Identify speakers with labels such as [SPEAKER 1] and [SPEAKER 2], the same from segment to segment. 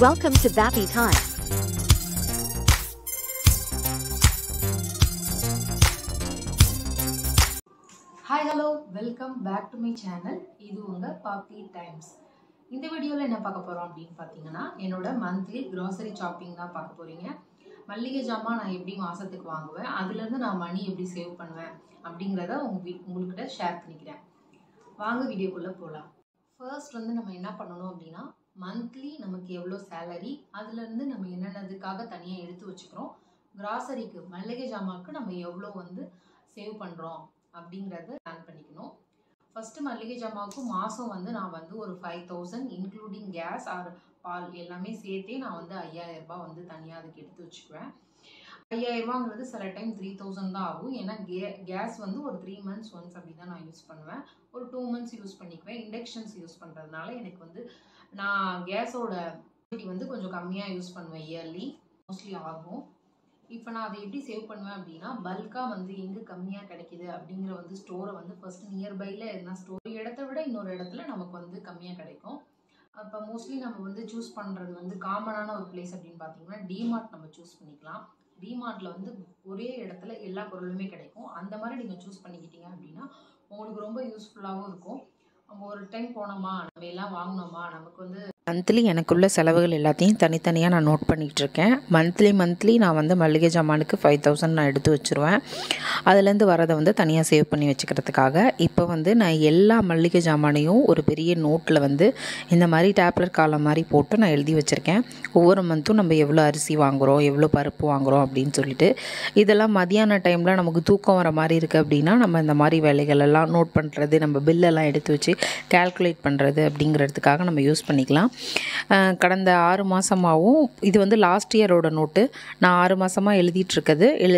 [SPEAKER 1] Welcome to Vappy Time.
[SPEAKER 2] Hi hello welcome back to my channel இது உங்கள் பாப்பி times இந்த வீடியோவில் என்ன பார்க்க போகிறோம் அப்படின்னு பார்த்தீங்கன்னா என்னோட மந்த்லி க்ராசரி ஷாப்பிங் தான் பார்க்க போகிறீங்க மல்லிகை ஜாமான் நான் எப்படி மாதத்துக்கு வாங்குவேன் அதுலேருந்து நான் மணி எப்படி சேவ் பண்ணுவேன் அப்படிங்கிறத உங்க வீ உங்கள்கிட்ட ஷேர் பண்ணிக்கிறேன் வாங்க வீடியோக்குள்ளே போகலாம் ஃபர்ஸ்ட் வந்து நம்ம என்ன பண்ணணும் அப்படின்னா மந்த்லி நமக்கு எவ்வளோ சேலரி அதுலேருந்து நம்ம என்னென்னதுக்காக தனியாக எடுத்து வச்சுக்கிறோம் கிராசரிக்கு மல்லிகை ஜாமாக்கு நம்ம எவ்வளோ வந்து சேவ் பண்ணுறோம் அப்படிங்கிறத பிளான் பண்ணிக்கணும் ஃபஸ்ட்டு மல்லிகை ஜாமாவுக்கு மாதம் வந்து நான் வந்து ஒரு five thousand including gas or பால் எல்லாமே சேர்த்தே நான் வந்து ஐயாயிரம் ரூபாய் வந்து தனியாக அதுக்கு எடுத்து வச்சுக்குவேன் ஐயாயிரம் ரூபாங்கிறது சில டைம் த்ரீ தௌசண்ட் தான் ஆகும் ஏன்னா கே கேஸ் வந்து ஒரு த்ரீ மந்த்ஸ் ஒன்ஸ் அப்படி தான் நான் யூஸ் பண்ணுவேன் ஒரு டூ மந்த்ஸ் யூஸ் பண்ணிக்குவேன் இண்டக்ஷன்ஸ் யூஸ் பண்ணுறதுனால எனக்கு வந்து நான் கேஸோட வந்து கொஞ்சம் கம்மியாக யூஸ் பண்ணுவேன் இயர்லி மோஸ்ட்லி ஆகும் இப்போ நான் அதை எப்படி சேவ் பண்ணுவேன் அப்படின்னா பல்காக வந்து எங்கே கம்மியாக கிடைக்குது அப்படிங்கிற வந்து ஸ்டோரை வந்து ஃபர்ஸ்ட் நியர்பையில் இருந்தால் ஸ்டோர் இடத்த விட இன்னொரு இடத்துல நமக்கு வந்து கம்மியாக கிடைக்கும் அப்போ மோஸ்ட்லி நம்ம வந்து சூஸ் பண்ணுறது வந்து காமனான ஒரு பிளேஸ் அப்படின்னு பார்த்தீங்கன்னா டிமார்ட் நம்ம சூஸ் பண்ணிக்கலாம் டிமார்ட்டில் வந்து ஒரே இடத்துல எல்லா பொருளுமே கிடைக்கும் அந்த மாதிரி நீங்கள் சூஸ் பண்ணிக்கிட்டீங்க அப்படின்னா உங்களுக்கு ரொம்ப யூஸ்ஃபுல்லாகவும் இருக்கும் நம்ம ஒரு டைம் போனோமா நம்ம எல்லாம் வாங்கினோமா நமக்கு வந்து
[SPEAKER 3] மந்த்லி எனக்குள்ள செலவுகள் எல்லாத்தையும் தனித்தனியாக நான் நோட் பண்ணிகிட்டு இருக்கேன் மந்த்லி மந்த்லி நான் வந்து மளிகை ஜாமானுக்கு ஃபைவ் தௌசண்ட் நான் எடுத்து வச்சுருவேன் அதுலேருந்து வரதை வந்து தனியாக சேவ் பண்ணி வச்சுக்கிறதுக்காக இப்போ வந்து நான் எல்லா மளிகை ஜாமானையும் ஒரு பெரிய நோட்டில் வந்து இந்த மாதிரி டேப்லெட் காலம் மாதிரி போட்டு நான் எழுதி வச்சுருக்கேன் ஒவ்வொரு மந்த்தும் நம்ம எவ்வளோ அரிசி வாங்குகிறோம் எவ்வளோ பருப்பு வாங்குகிறோம் அப்படின்னு சொல்லிட்டு இதெல்லாம் மதியான டைமில் நமக்கு தூக்கம் வர மாதிரி இருக்குது அப்படின்னா நம்ம இந்த மாதிரி வேலைகள் எல்லாம் நோட் பண்ணுறது நம்ம பில்லெல்லாம் எடுத்து வச்சு கால்குலேட் பண்ணுறது அப்படிங்கிறதுக்காக நம்ம யூஸ் பண்ணிக்கலாம் அஹ் கடந்த ஆறு மாதமாகவும் இது வந்து லாஸ்ட் இயரோட நோட்டு நான் ஆறு மாதமாக எழுதிட்டுருக்கிறது எழு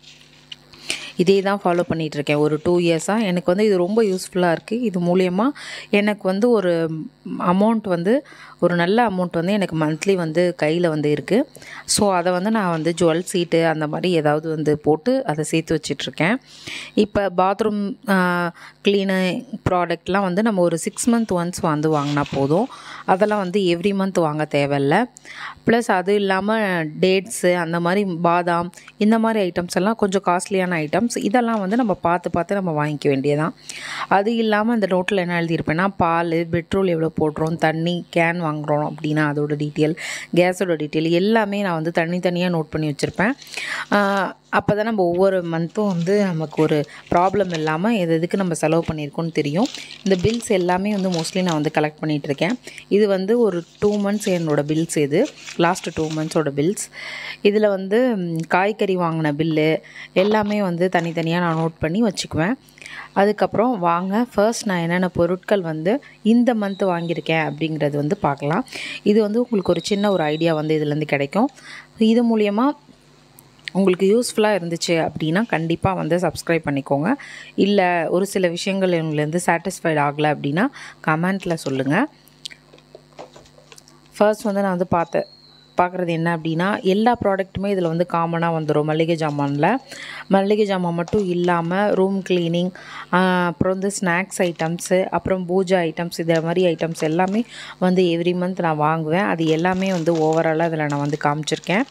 [SPEAKER 3] இதே தான் ஃபாலோ பண்ணிகிட்ருக்கேன் ஒரு டூ இயர்ஸாக எனக்கு வந்து இது ரொம்ப யூஸ்ஃபுல்லாக இருக்குது இது மூலயமா எனக்கு வந்து ஒரு அமௌண்ட் வந்து ஒரு நல்ல அமௌண்ட் வந்து எனக்கு மந்த்லி வந்து கையில் வந்து இருக்குது ஸோ அதை வந்து நான் வந்து ஜுவல் சீட்டு அந்த மாதிரி ஏதாவது வந்து போட்டு அதை சேர்த்து வச்சிட்ருக்கேன் இப்போ பாத்ரூம் க்ளீனிங் ப்ராடக்ட்லாம் வந்து நம்ம ஒரு சிக்ஸ் மந்த் ஒன்ஸ் வந்து வாங்கினா போதும் அதெல்லாம் வந்து எவ்ரி மந்த் வாங்க தேவையில்ல ப்ளஸ் அது இல்லாமல் டேட்ஸு அந்த மாதிரி பாதாம் இந்த மாதிரி ஐட்டம்ஸ் எல்லாம் கொஞ்சம் காஸ்ட்லியான ஐட்டம்ஸ் இதெல்லாம் வந்து நம்ம பார்த்து பார்த்து நம்ம வாங்கிக்க வேண்டியதான் அது இல்லாமல் அந்த நோட்டில் என்ன எழுதியிருப்பேன்னா பால் பெட்ரோல் எவ்வளோ போடுறோம் தண்ணி கேன் வாங்குகிறோம் அப்படின்னா அதோட டீட்டெயில் கேஸோட டீட்டெயில் எல்லாமே நான் வந்து தனித்தனியாக நோட் பண்ணி வச்சுருப்பேன் அப்போ தான் நம்ம ஒவ்வொரு மந்த்தும் வந்து நமக்கு ஒரு ப்ராப்ளம் இல்லாமல் எது எதுக்கு நம்ம செலவு பண்ணியிருக்கோம்னு தெரியும் இந்த பில்ஸ் எல்லாமே வந்து மோஸ்ட்லி நான் வந்து கலெக்ட் பண்ணிகிட்டு இருக்கேன் இது வந்து ஒரு டூ மந்த்ஸ் என்னோடய பில்ஸ் இது லாஸ்ட்டு டூ மந்த்ஸோட பில்ஸ் இதில் வந்து ம், காய்கறி வாங்கின பில்லு எல்லாமே வந்து தனித்தனியாக நான் நோட் பண்ணி வச்சுக்குவேன் அதுக்கப்புறம் வாங்க ஃபர்ஸ்ட் நான் என்னென்ன பொருட்கள் வந்து இந்த மந்த் வாங்கியிருக்கேன் அப்படிங்கிறது வந்து பார்க்கலாம் இது வந்து உங்களுக்கு ஒரு சின்ன ஒரு ஐடியா வந்து இதுலேருந்து கிடைக்கும் இது மூலியமாக உங்களுக்கு யூஸ்ஃபுல்லாக இருந்துச்சு அப்படின்னா கண்டிப்பாக வந்து சப்ஸ்கிரைப் பண்ணிக்கோங்க இல்லை ஒரு சில விஷயங்கள் உங்களுலேருந்து சாட்டிஸ்ஃபைட் ஆகலை அப்படின்னா கமெண்ட்டில் சொல்லுங்கள் ஃபர்ஸ்ட் வந்து நான் வந்து பார்த்தேன் பார்க்குறது என்ன அப்படின்னா எல்லா ப்ராடக்ட்டுமே இதில் வந்து காமனாக வந்துடும் மளிகை ஜாமானில் மளிகை ஜாமான் மட்டும் இல்லாமல் ரூம் க்ளீனிங் அப்புறம் வந்து ஸ்நாக்ஸ் ஐட்டம்ஸு அப்புறம் பூஜா ஐட்டம்ஸ் இதை மாதிரி ஐட்டம்ஸ் எல்லாமே வந்து எவ்ரி மந்த் நான் வாங்குவேன் அது எல்லாமே வந்து ஓவராலாக இதில் நான் வந்து காமிச்சிருக்கேன்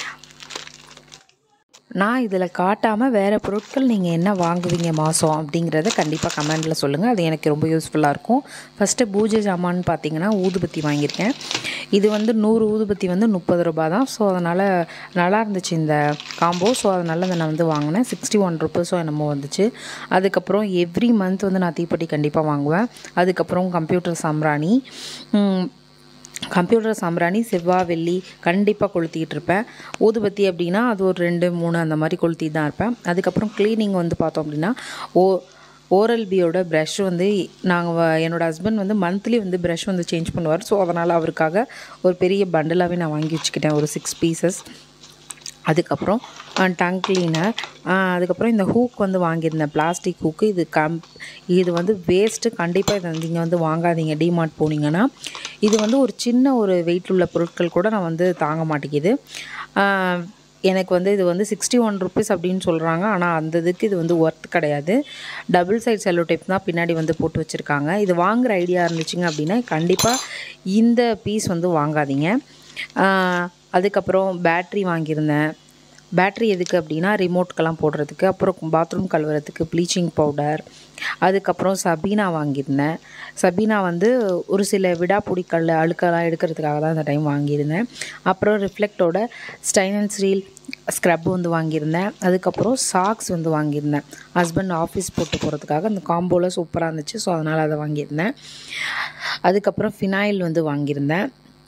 [SPEAKER 3] நான் இதில் காட்டாமல் வேறு பொருட்கள் நீங்கள் என்ன வாங்குவீங்க மாதம் அப்படிங்கிறத கண்டிப்பாக கமெண்டில் சொல்லுங்கள் அது எனக்கு ரொம்ப யூஸ்ஃபுல்லாக இருக்கும் ஃபஸ்ட்டு பூஜை ஜாமான்னு பார்த்தீங்கன்னா ஊதுபத்தி வாங்கியிருக்கேன் இது வந்து நூறு ஊதுபத்தி வந்து முப்பது ரூபா தான் ஸோ அதனால் நல்லா இருந்துச்சு இந்த காம்போ ஸோ அதனால் அதை நான் வந்து வாங்கினேன் சிக்ஸ்டி ஒன் ருபீஸோ என்னமோ வந்துச்சு அதுக்கப்புறம் எவ்ரி மந்த் வந்து நான் தீப்பெட்டி கண்டிப்பாக வாங்குவேன் அதுக்கப்புறம் கம்ப்யூட்டர் சாம்பிராணி ம், கம்ப்யூட்டர் சாம்பிராணி செவ்வாய் வெள்ளி கண்டிப்பாக கொளுத்திக்கிட்டு இருப்பேன் ஊதுபத்தி அப்படின்னா அது ஒரு ரெண்டு மூணு அந்த மாதிரி கொளுத்திட்டு தான் இருப்பேன் அதுக்கப்புறம் க்ளீனிங் வந்து பார்த்தோம் அப்படின்னா ஓ ஓரல் பியோட ப்ரஷ் வந்து நாங்கள் என்னோடய ஹஸ்பண்ட் வந்து மந்த்லி வந்து ப்ரஷ் வந்து சேஞ்ச் பண்ணுவார் ஸோ அதனால் அவருக்காக ஒரு பெரிய பண்டலாகவே நான் வாங்கி வச்சுக்கிட்டேன் ஒரு சிக்ஸ் பீசஸ் அதுக்கப்புறம் டங் கிளீனர் அதுக்கப்புறம் இந்த ஹூக் வந்து வாங்கியிருந்தேன் பிளாஸ்டிக் ஹூக்கு இது கம் இது வந்து வேஸ்ட்டு கண்டிப்பாக இதை வந்து இங்கே வந்து வாங்காதீங்க டிமார்ட் போனீங்கன்னா இது வந்து ஒரு சின்ன ஒரு வெயிட் உள்ள பொருட்கள் கூட நான் வந்து தாங்க மாட்டேங்குது ஆஹ் எனக்கு வந்து இது வந்து சிக்ஸ்டி ஒன் ருபீஸ் அப்படின்னு சொல்கிறாங்க ஆனால் அந்த இதுக்கு இது வந்து ஒர்த் கிடையாது டபுள் சைட் செல்லோ டேப் தான் பின்னாடி வந்து போட்டு வச்சுருக்காங்க இது வாங்குகிற ஐடியா இருந்துச்சுங்க அப்படின்னா கண்டிப்பாக இந்த பீஸ் வந்து வாங்காதீங்க ஆஹ் அதுக்கப்புறம் பேட்ரி வாங்கியிருந்தேன் பேட்ரி எதுக்கு அப்படின்னா ரிமோட்க்கெல்லாம் போடுறதுக்கு அப்புறம் பாத்ரூம் கழுவுறதுக்கு ப்ளீச்சிங் பவுடர் அதுக்கப்புறம் சபீனா வாங்கியிருந்தேன் சபீனா வந்து ஒரு சில விடாப்புடிக்கல் அழுக்கெல்லாம் எடுக்கிறதுக்காக தான் இந்த டைம் வாங்கியிருந்தேன் அப்புறம் ரிஃப்ளெக்டோட ஸ்டைன் அண்ட் ஸ்டீல் ஸ்க்ரப் வந்து வாங்கியிருந்தேன் அதுக்கப்புறம் சாக்ஸ் வந்து வாங்கியிருந்தேன் ஹஸ்பண்ட் ஆஃபீஸ் போட்டு போகிறதுக்காக அந்த காம்போவில் சூப்பராக இருந்துச்சு ஸோ அதனால் அதை வாங்கியிருந்தேன் அதுக்கப்புறம் ஃபினாயில் வந்து வாங்கியிருந்தேன்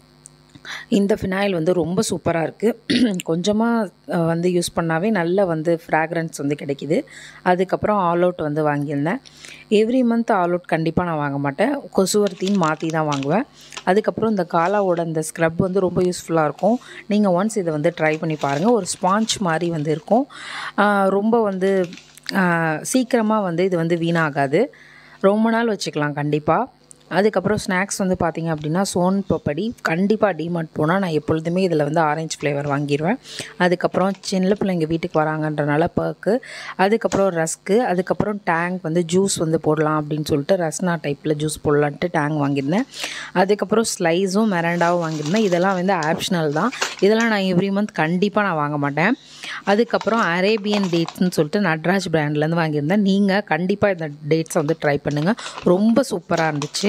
[SPEAKER 3] இந்த ஃபினாயில் வந்து ரொம்ப சூப்பராக இருக்குது கொஞ்சமாக வந்து யூஸ் பண்ணாவே நல்ல வந்து ஃப்ராக்ரன்ஸ் வந்து கிடைக்கிது அதுக்கப்புறம் ஆல் அவுட் வந்து வாங்கியிருந்தேன் எவ்ரி மந்த் ஆல் அவுட் கண்டிப்பாக நான் வாங்க மாட்டேன் கொசுவர்த்தின்னு மாற்றி தான் வாங்குவேன் அதுக்கப்புறம் இந்த காலாவோட இந்த ஸ்க்ரப் வந்து ரொம்ப யூஸ்ஃபுல்லாக இருக்கும் நீங்கள் ஒன்ஸ் இதை வந்து ட்ரை பண்ணி பாருங்கள் ஒரு ஸ்பாஞ்ச் மாதிரி வந்து இருக்கும் ஆஹ் ரொம்ப வந்து சீக்கிரமாக வந்து இது வந்து வீணாகாது ரொம்ப நாள் வச்சுக்கலாம் கண்டிப்பாக அதுக்கப்புறம் ஸ்நாக்ஸ் வந்து பார்த்தீங்க அப்படின்னா சோன் பப்படி கண்டிப்பாக டிமார்ட் போனால் நான் எப்பொழுதுமே இதில் வந்து ஆரஞ்சு ஃப்ளேவர் வாங்கிடுவேன் அதுக்கப்புறம் சின்ன பிள்ளைங்க வீட்டுக்கு வராங்கன்றனால பர்க்கு அதுக்கப்புறம் ரஸ்க்கு அதுக்கப்புறம் டேங்க் வந்து ஜூஸ் வந்து போடலாம் அப்படின்னு சொல்லிட்டு ரஸ்னா டைப்பில் ஜூஸ் போடலான்ட்டு டேங்க் வாங்கியிருந்தேன் அதுக்கப்புறம் ஸ்லைஸும் மெரண்டாவும் வாங்கியிருந்தேன் இதெல்லாம் வந்து ஆப்ஷனல் தான் இதெல்லாம் நான் எவ்ரி மந்த் கண்டிப்பாக நான் வாங்க மாட்டேன் அதுக்கப்புறம் அரேபியன் டேட்ஸ்னு சொல்லிட்டு நட்ராஜ் பிராண்ட்லேருந்து வாங்கியிருந்தேன் நீங்கள் கண்டிப்பாக இந்த டேட்ஸை வந்து ட்ரை பண்ணுங்கள் ரொம்ப சூப்பராக இருந்துச்சு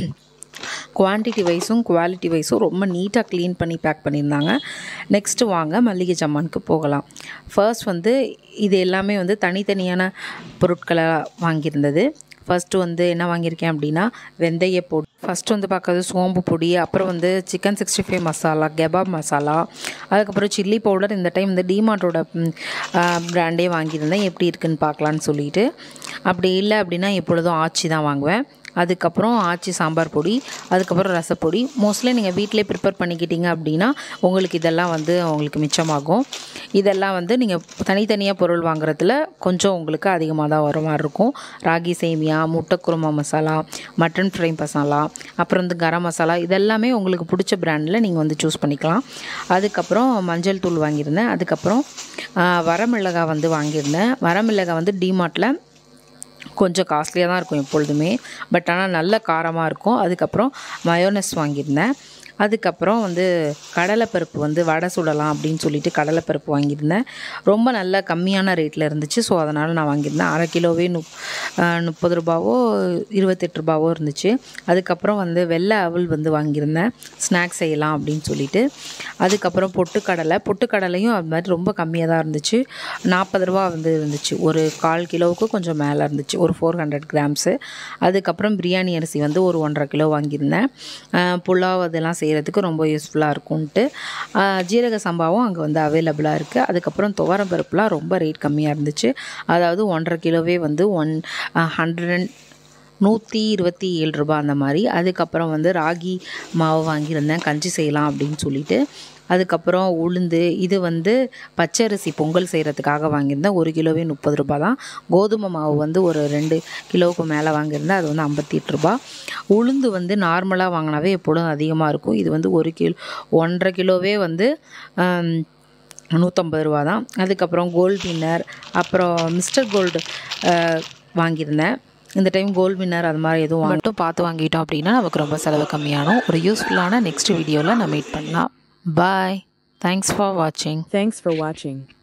[SPEAKER 3] குவான்டிட்டி வைஸும் குவாலிட்டி வைஸும் ரொம்ப நீட்டாக க்ளீன் பண்ணி பேக் பண்ணியிருந்தாங்க நெக்ஸ்ட்டு வாங்க மல்லிகை ஜாமானுக்கு போகலாம் ஃபர்ஸ்ட் வந்து இது எல்லாமே வந்து தனித்தனியான பொருட்களை வாங்கியிருந்தது ஃபஸ்ட்டு வந்து என்ன வாங்கியிருக்கேன் அப்படின்னா வெந்தய பொடி ஃபஸ்ட்டு வந்து பார்க்கறது சோம்பு பொடி அப்புறம் வந்து chicken sixty five masala kebab masala அதுக்கப்புறம் சில்லி பவுடர் இந்த டைம் வந்து டிமார்ட்டோட பிராண்டே வாங்கியிருந்தேன் எப்படி இருக்குன்னு பார்க்கலான்னு சொல்லிட்டு அப்படி இல்லை அப்படின்னா எப்பொழுதும் ஆச்சி தான் வாங்குவேன் அதுக்கப்புறம் ஆச்சி சாம்பார் பொடி அதுக்கப்புறம் ரசப்பொடி மோஸ்ட்லி நீங்கள் வீட்டிலே ப்ரிப்பேர் பண்ணிக்கிட்டீங்க அப்படின்னா உங்களுக்கு இதெல்லாம் வந்து உங்களுக்கு மிச்சமாகும் இதெல்லாம் வந்து நீங்கள் தனித்தனியாக பொருள் வாங்குறதுல கொஞ்சம் உங்களுக்கு அதிகமாக தான் வர மாதிரி இருக்கும் ராகி சேமியா முட்டை குருமா மசாலா மட்டன் ஃப்ரை மசாலா அப்புறம் வந்து கரம் மசாலா இதெல்லாமே உங்களுக்கு பிடிச்ச பிராண்டில் நீங்கள் வந்து சூஸ் பண்ணிக்கலாம் அதுக்கப்புறம் மஞ்சள் தூள் வாங்கியிருந்தேன் அதுக்கப்புறம் ஆ, வரமிளகாய் வந்து வாங்கியிருந்தேன் வரமிளகாய் வந்து டிமார்ட்டில் கொஞ்சம் காஸ்ட்லியாக தான் இருக்கும் எப்பொழுதுமே பட் ஆனால் நல்ல காரமாக இருக்கும் அதுக்கப்புறம் மயோனஸ் வாங்கியிருந்தேன் அதுக்கப்புறம் வந்து கடலைப்பருப்பு வந்து வடை சுடலாம் அப்படின்னு சொல்லிட்டு கடலைப்பருப்பு வாங்கியிருந்தேன் ரொம்ப நல்ல கம்மியான ரேட்டில் இருந்துச்சு ஸோ அதனால் நான் வாங்கியிருந்தேன் அரை கிலோவே முப் ஆஹ் முப்பது ரூபாவோ இருபத்தெட்டு ரூபாவோ இருந்துச்சு அதுக்கப்புறம் வந்து வெள்ளை அவல் வந்து வாங்கியிருந்தேன் ஸ்நாக்ஸ் செய்யலாம் அப்படின்னு சொல்லிட்டு அதுக்கப்புறம் பொட்டுக்கடலை பொட்டுக்கடலையும் அது மாதிரி ரொம்ப கம்மியாக தான் இருந்துச்சு நாற்பது ரூபா வந்து இருந்துச்சு ஒரு கால் கிலோவுக்கு கொஞ்சம் மேலே இருந்துச்சு ஒரு ஃபோர் ஹண்ட்ரட் கிராம்ஸு அதுக்கப்புறம் பிரியாணி அரிசி வந்து ஒரு ஒன்றரை கிலோ வாங்கியிருந்தேன் ஆஹ் புலாவ் அதெல்லாம் செய்கிறதுக்கு ரொம்ப யூஸ்ஃபுல்லாக இருக்கும்ன்ட்டு ஆஹ் ஜீரக சம்பாவும் அங்கே வந்து அவைலபிளாக இருக்குது அதுக்கப்புறம் துவரம் பருப்புலாம் ரொம்ப ரேட் கம்மியாக இருந்துச்சு அதாவது ஒன்றரை கிலோவே வந்து ஒன் ஹண்ட்ரட் அண்ட் நூற்றி இருபத்தி ஏழு ரூபாய் அந்த மாதிரி அதுக்கப்புறம் வந்து ராகி மாவு வாங்கியிருந்தேன் கஞ்சி செய்யலாம் அப்படின்னு சொல்லிட்டு அதுக்கப்புறம் உளுந்து இது வந்து பச்சரிசி பொங்கல் செய்கிறதுக்காக வாங்கியிருந்தேன் ஒரு கிலோவே முப்பது ரூபாய் தான் கோதுமை மாவு வந்து ஒரு ரெண்டு கிலோவுக்கு மேலே வாங்கியிருந்தேன் அது வந்து ஐம்பத்தி எட்டு ரூபா உளுந்து வந்து நார்மலாக வாங்கினாவே எப்பொழுதும் அதிகமாக இருக்கும் இது வந்து ஒரு கிலோ ஒன்றரை கிலோவே வந்து ஆம், நூற்றம்பது ரூபா தான் அதுக்கப்புறம் கோல்ட் வின்னர் அப்புறம் மிஸ்டர் கோல்டு வாங்கியிருந்தேன் இந்த டைம் கோல்ட் வின்னர் அது மாதிரி எதுவும் மட்டும் பார்த்து வாங்கிட்டோம் அப்படின்னா நமக்கு ரொம்ப செலவு கம்மியாகும் ஒரு யூஸ்ஃபுல்லான நெக்ஸ்ட் வீடியோவில் நம்ம மீட் பண்ணலாம் பாய் தேங்க்ஸ் ஃபார் வாட்சிங்
[SPEAKER 1] Thanks for watching.